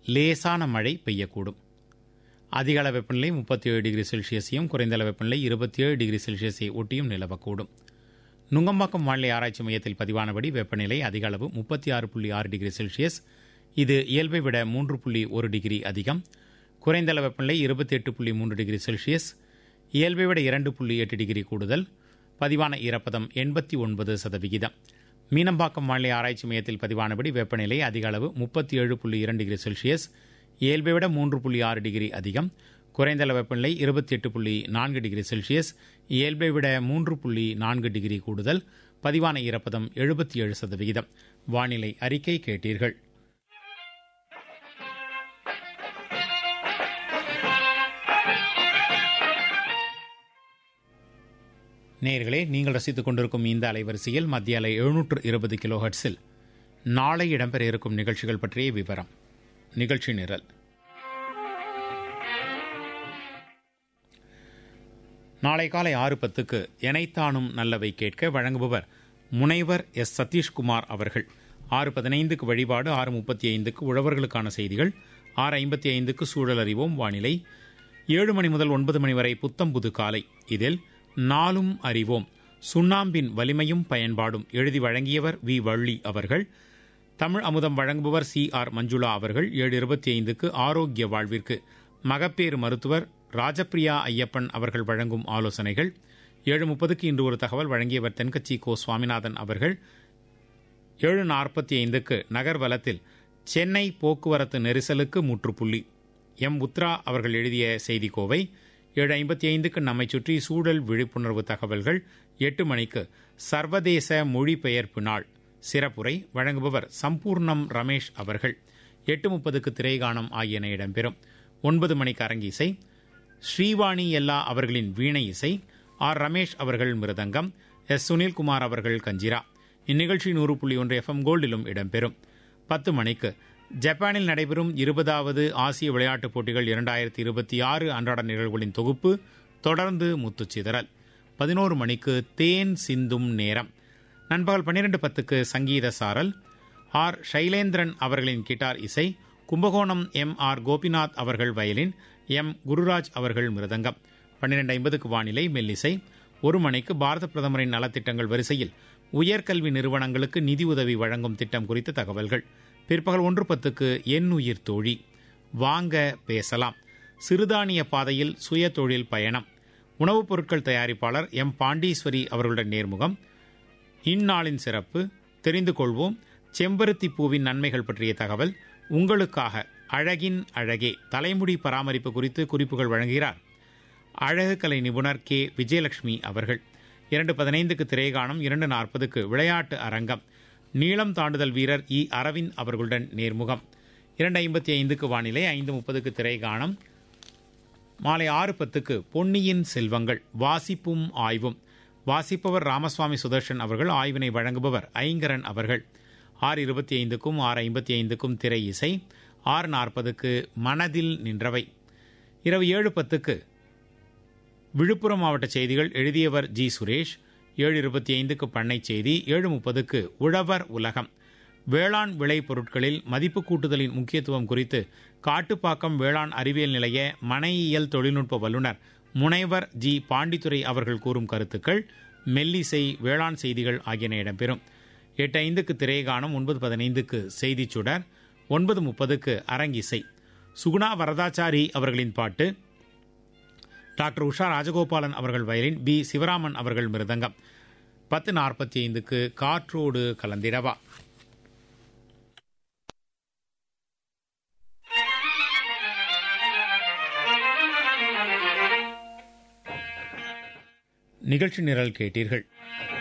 லேசான மழை பெய்யக்கூடும் அதிகள வெப்பநிலை முப்பத்தி ஏழு டிகிரி செல்சியஸையும் குறைந்தள வெப்பநிலை இருபத்தி ஏழு டிகிரி செல்சியஸை ஒட்டியும் நிலவக்கூடும் நுங்கம்பாக்கம் வானிலை ஆராய்ச்சி மையத்தில் பதிவானபடி வெப்பநிலை அதிக அளவு முப்பத்தி ஆறு புள்ளி ஆறு டிகிரி செல்சியஸ் இது இயல்பை விட மூன்று புள்ளி ஒரு டிகிரி அதிகம் குறைந்தள வெப்பநிலை இருபத்தி எட்டு புள்ளி மூன்று டிகிரி செல்சியஸ் இயல்பை விட இரண்டு புள்ளி எட்டு டிகிரி கூடுதல் பதிவான ஈரப்பதம் எண்பத்தி ஒன்பது சதவிகிதம் மீனம்பாக்கம் வானிலை ஆராய்ச்சி மையத்தில் பதிவானபடி வெப்பநிலை அதிக அளவு முப்பத்தி ஏழு புள்ளி இரண்டு டிகிரி செல்சியஸ் இயல்பை விட மூன்று புள்ளி ஆறு டிகிரி அதிகம் குறைந்தள வெப்பநிலை இருபத்தி எட்டு புள்ளி நான்கு டிகிரி செல்சியஸ் இயல்பை விட மூன்று புள்ளி நான்கு டிகிரி கூடுதல் பதிவான ஈரப்பதம் எழுபத்தி ஏழு சதவிகிதம் வானிலை அறிக்கை கேட்டீர்கள் நேயர்களே நீங்கள் ரசித்துக் கொண்டிருக்கும் இந்த அலைவரிசையில் மத்திய அலை எழுநூற்று இருபது கிலோ ஹெர்ட்ஸில் நாளை இடம்பெற இருக்கும் நிகழ்ச்சிகள் பற்றிய விவரம் நிகழ்ச்சி நிரல் நாளை காலை ஆறு பத்துக்கு எனைத்தானும் நல்லவை கேட்க வழங்குபவர் முனைவர் எஸ் சதீஷ்குமார் அவர்கள் ஆறு பதினைந்துக்கு வழிபாடு ஆறு முப்பத்தி ஐந்துக்கு உழவர்களுக்கான செய்திகள் ஆறு ஐம்பத்தி ஐந்துக்கு சூழல் அறிவோம் வானிலை ஏழு மணி முதல் ஒன்பது மணி வரை புத்தம் புது காலை இதில் நாளும் அறிவோம் சுண்ணாம்பின் வலிமையும் பயன்பாடும் எழுதி வழங்கியவர் வி வள்ளி அவர்கள் தமிழ் அமுதம் வழங்குபவர் சி ஆர் மஞ்சுளா அவர்கள் ஏழு இருபத்தி ஐந்துக்கு ஆரோக்கிய வாழ்விற்கு மகப்பேறு மருத்துவர் ராஜப்பிரியா ஐயப்பன் அவர்கள் வழங்கும் ஆலோசனைகள் ஏழு முப்பதுக்கு இன்று ஒரு தகவல் வழங்கியவர் தென்கட்சி கோ சுவாமிநாதன் அவர்கள் ஏழு நாற்பத்தி ஐந்துக்கு நகர்வலத்தில் சென்னை போக்குவரத்து நெரிசலுக்கு முற்றுப்புள்ளி எம் உத்ரா அவர்கள் எழுதிய செய்திக்கோவை ஏழு ஐம்பத்தி ஐந்துக்கு நம்மை சுற்றி சூழல் விழிப்புணர்வு தகவல்கள் எட்டு மணிக்கு சர்வதேச மொழிபெயர்ப்பு நாள் சிறப்புரை வழங்குபவர் சம்பூர்ணம் ரமேஷ் அவர்கள் எட்டு முப்பதுக்கு திரைகானம் ஆகியன இடம்பெறும் ஒன்பது மணிக்கு அரங்கிசை ஸ்ரீவாணி எல்லா அவர்களின் வீணை இசை ஆர் ரமேஷ் அவர்கள் மிருதங்கம் எஸ் சுனில்குமார் அவர்கள் கஞ்சிரா இந்நிகழ்ச்சி நூறு புள்ளி ஒன்று எஃப்எம் கோல்டிலும் இடம்பெறும் பத்து மணிக்கு ஜப்பானில் நடைபெறும் இருபதாவது ஆசிய விளையாட்டுப் போட்டிகள் இரண்டாயிரத்தி இருபத்தி ஆறு அன்றாட நிகழ்வுகளின் தொகுப்பு தொடர்ந்து முத்துச்சிதறல் பதினோரு மணிக்கு தேன் சிந்தும் நேரம் நண்பகல் பன்னிரண்டு பத்துக்கு சங்கீத சாரல் ஆர் சைலேந்திரன் அவர்களின் கிட்டார் இசை கும்பகோணம் எம் ஆர் கோபிநாத் அவர்கள் வயலின் எம் குருராஜ் அவர்கள் மிருதங்கம் பன்னிரண்டு ஐம்பதுக்கு வானிலை மெல்லிசை ஒரு மணிக்கு பாரத பிரதமரின் நலத்திட்டங்கள் வரிசையில் உயர்கல்வி நிறுவனங்களுக்கு நிதி உதவி வழங்கும் திட்டம் குறித்த தகவல்கள் பிற்பகல் ஒன்று பத்துக்கு என் உயிர் தோழி வாங்க பேசலாம் சிறுதானிய பாதையில் சுய தொழில் பயணம் உணவுப் பொருட்கள் தயாரிப்பாளர் எம் பாண்டீஸ்வரி அவர்களுடன் நேர்முகம் இந்நாளின் சிறப்பு தெரிந்து கொள்வோம் செம்பருத்தி பூவின் நன்மைகள் பற்றிய தகவல் உங்களுக்காக அழகின் அழகே தலைமுடி பராமரிப்பு குறித்து குறிப்புகள் வழங்குகிறார் அழகு கலை நிபுணர் கே விஜயலட்சுமி அவர்கள் இரண்டு பதினைந்துக்கு திரைகாணம் இரண்டு நாற்பதுக்கு விளையாட்டு அரங்கம் நீளம் தாண்டுதல் வீரர் இ அரவிந்த் அவர்களுடன் நேர்முகம் இரண்டு ஐம்பத்தி ஐந்துக்கு வானிலை ஐந்து முப்பதுக்கு திரைகாணம் மாலை ஆறு பத்துக்கு பொன்னியின் செல்வங்கள் வாசிப்பும் ஆய்வும் வாசிப்பவர் ராமசுவாமி சுதர்ஷன் அவர்கள் ஆய்வினை வழங்குபவர் ஐங்கரன் அவர்கள் ஆறு இருபத்தி ஐந்துக்கும் ஆறு ஐம்பத்தி ஐந்துக்கும் திரை இசை ஆறு நாற்பதுக்கு மனதில் நின்றவை இரவு ஏழு பத்துக்கு விழுப்புரம் மாவட்ட செய்திகள் எழுதியவர் ஜி சுரேஷ் ஏழு இருபத்தி ஐந்துக்கு பண்ணை செய்தி ஏழு முப்பதுக்கு உழவர் உலகம் வேளாண் விளை பொருட்களில் மதிப்பு கூட்டுதலின் முக்கியத்துவம் குறித்து காட்டுப்பாக்கம் வேளாண் அறிவியல் நிலைய மனையியல் தொழில்நுட்ப வல்லுநர் முனைவர் ஜி பாண்டித்துரை அவர்கள் கூறும் கருத்துக்கள் மெல்லிசை வேளாண் செய்திகள் ஆகியன இடம்பெறும் எட்டு ஐந்துக்கு திரைகானம் ஒன்பது பதினைந்துக்கு செய்திச் சுடர் ஒன்பது முப்பதுக்கு அரங்கிசை சுகுணா வரதாச்சாரி அவர்களின் பாட்டு டாக்டர் உஷா ராஜகோபாலன் அவர்கள் வயலின் பி சிவராமன் அவர்கள் மிருதங்கம் பத்து நாற்பத்தி ஐந்துக்கு காற்றோடு கலந்திடவா நிகழ்ச்சி நிரல் கேட்டீர்கள்